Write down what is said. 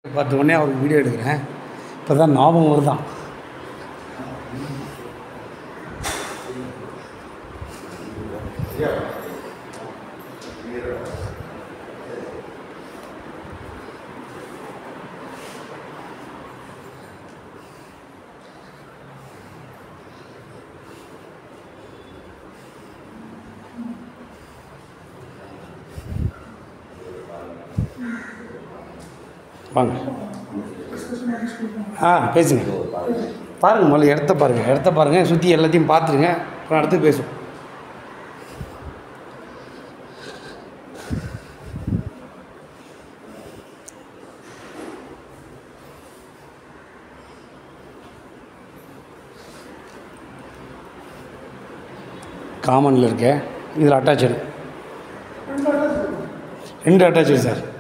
பார்த்த உடனே அவருக்கு வீடியோ எடுக்கிறேன் இப்போ தான் ஞாபகம் வருதான் வாங்க ஆ பேசுங்க பாருங்கள் முதல்ல இடத்த பாருங்கள் இடத்த பாருங்கள் சுற்றி எல்லாத்தையும் பார்த்துருங்க அப்புறம் அடுத்து பேசுவோம் காமனில் இருக்க இதில் அட்டாச்சு ரெண்டு அட்டாச்சு சார்